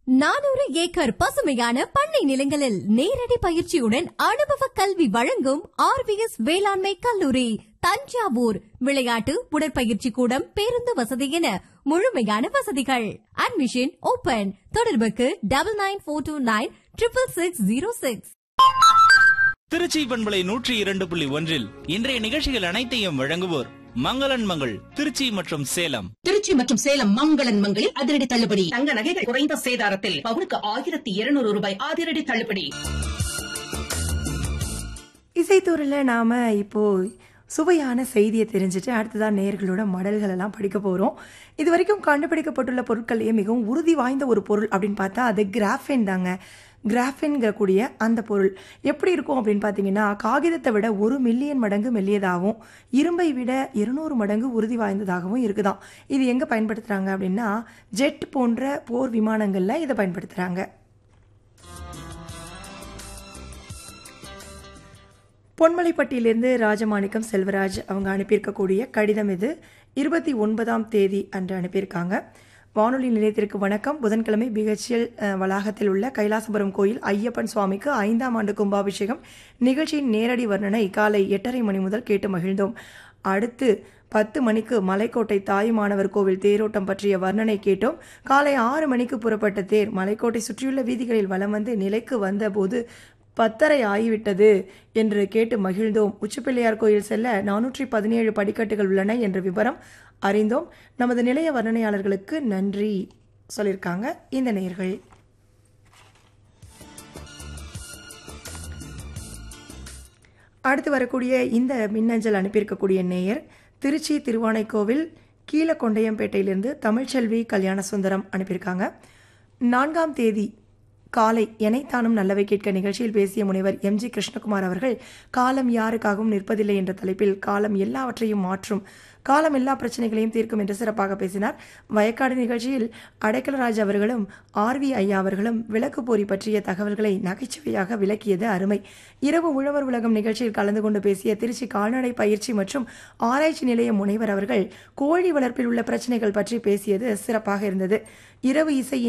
நானூறு ஏக்கர் பசுமையான பண்ணை நிலங்களில் நேரடி பயிற்சியுடன் அனுபவ கல்வி வழங்கும் ஆர்விஎஸ் வேளாண்மை கல்லூரி தஞ்சாவூர் விளையாட்டு உடற்பயிற்சி கூடம் பேருந்து வசதி என முழுமையான வசதிகள் அட்மிஷன் ஓபன் தொடர்புக்கு double nine four two nine triple six zero six Trichy பண்பலை நூற்றி இரண்டு புள்ளி ஒன்றில் இன்றைய நிகழ்ச்சிகள் அனைத்தையும் வழங்குவோர் மங்களன் மங்கள் திருச்சி மற்றும் சேலம் திருச்சி மற்றும் சேலம் மங்களன் மங்களில் அதிரடி தள்ளுபடி தங்க நகைகள் குறைந்த சேதாரத்தில் பவுனுக்கு ஆயிரத்தி இருநூறு ரூபாய் அதிரடி தள்ளுபடி இசைத்தூரில் நாம் இப்போது சுவையான செய்தியை தெரிஞ்சுட்டு அடுத்ததான் நேர்களோட மடல்கள் எல்லாம் படிக்க போகிறோம் இது வரைக்கும் கண்டுபிடிக்கப்பட்டுள்ள பொருட்கள்லேயே மிகவும் உறுதி வாய்ந்த ஒரு பொருள் அப்படின்னு பார்த்தா அது கிராஃபின் தாங்க கிராஃபின்கிற கூடிய அந்த பொருள் எப்படி இருக்கும் அப்படின்னு பார்த்தீங்கன்னா காகிதத்தை விட ஒரு மில்லியன் மடங்கு மெல்லியதாகவும் இரும்பை விட இருநூறு மடங்கு உறுதி வாய்ந்ததாகவும் இருக்குதாம் இது எங்கே பயன்படுத்துகிறாங்க அப்படின்னா ஜெட் போன்ற போர் விமானங்களில் இதை பயன்படுத்துகிறாங்க பொன்மலைப்பட்டியிலிருந்து ராஜமாணிக்கம் செல்வராஜ் அவங்க அனுப்பியிருக்கக்கூடிய கடிதம் இது இருபத்தி ஒன்பதாம் தேதி அன்று அனுப்பியிருக்காங்க வானொலி நிலையத்திற்கு வணக்கம் புதன்கிழமை பிஹெச்எல் வளாகத்தில் உள்ள கைலாசபுரம் கோயில் ஐயப்பன் சுவாமிக்கு ஐந்தாம் ஆண்டு கும்பாபிஷேகம் நிகழ்ச்சியின் நேரடி வர்ணனை காலை எட்டரை மணி முதல் கேட்டு மகிழ்ந்தோம் அடுத்து பத்து மணிக்கு மலைக்கோட்டை தாயுமானவர் கோவில் தேரோட்டம் பற்றிய வர்ணனை கேட்டோம் காலை ஆறு மணிக்கு புறப்பட்ட தேர் மலைக்கோட்டை சுற்றியுள்ள வீதிகளில் வலம் வந்து நிலைக்கு வந்தபோது பத்தரை ஆகிவிட்டது என்று கேட்டு மகிழ்ந்தோம் உச்சிப்பிள்ளையார் கோயில் செல்ல நானூற்றி பதினேழு படிக்கட்டுகள் உள்ளன என்ற விவரம் அறிந்தோம் நமது நிலைய வர்ணனையாளர்களுக்கு நன்றி சொல்லியிருக்காங்க இந்த நேர்கள் அடுத்து வரக்கூடிய இந்த மின்னஞ்சல் அனுப்பியிருக்கக்கூடிய நேயர் திருச்சி திருவானைக்கோவில் கீழக்கொண்டையம்பேட்டையிலிருந்து தமிழ்ச்செல்வி கல்யாண சுந்தரம் அனுப்பியிருக்காங்க நான்காம் தேதி காலை எனைத்தானும் நல்லவை கேட்க நிகழ்ச்சியில் பேசிய முனைவர் எம் ஜி கிருஷ்ணகுமார் அவர்கள் காலம் யாருக்காகவும் நிற்பதில்லை என்ற தலைப்பில் காலம் எல்லாவற்றையும் மாற்றும் காலம் எல்லா பிரச்சனைகளையும் தீர்க்கும் என்று சிறப்பாக பேசினார் வயக்காடு நிகழ்ச்சியில் அடைக்கலராஜ் அவர்களும் ஆர்வி ஐயா அவர்களும் விளக்கு போரி பற்றிய தகவல்களை நகைச்சுவையாக விளக்கியது அருமை இரவு உழவர் உலகம் நிகழ்ச்சியில் கலந்து கொண்டு பேசிய திருச்சி கால்நடை பயிற்சி மற்றும் ஆராய்ச்சி நிலைய முனைவர் அவர்கள் கோழி வளர்ப்பில் உள்ள பிரச்சனைகள் பற்றி பேசியது சிறப்பாக இருந்தது இரவு இசை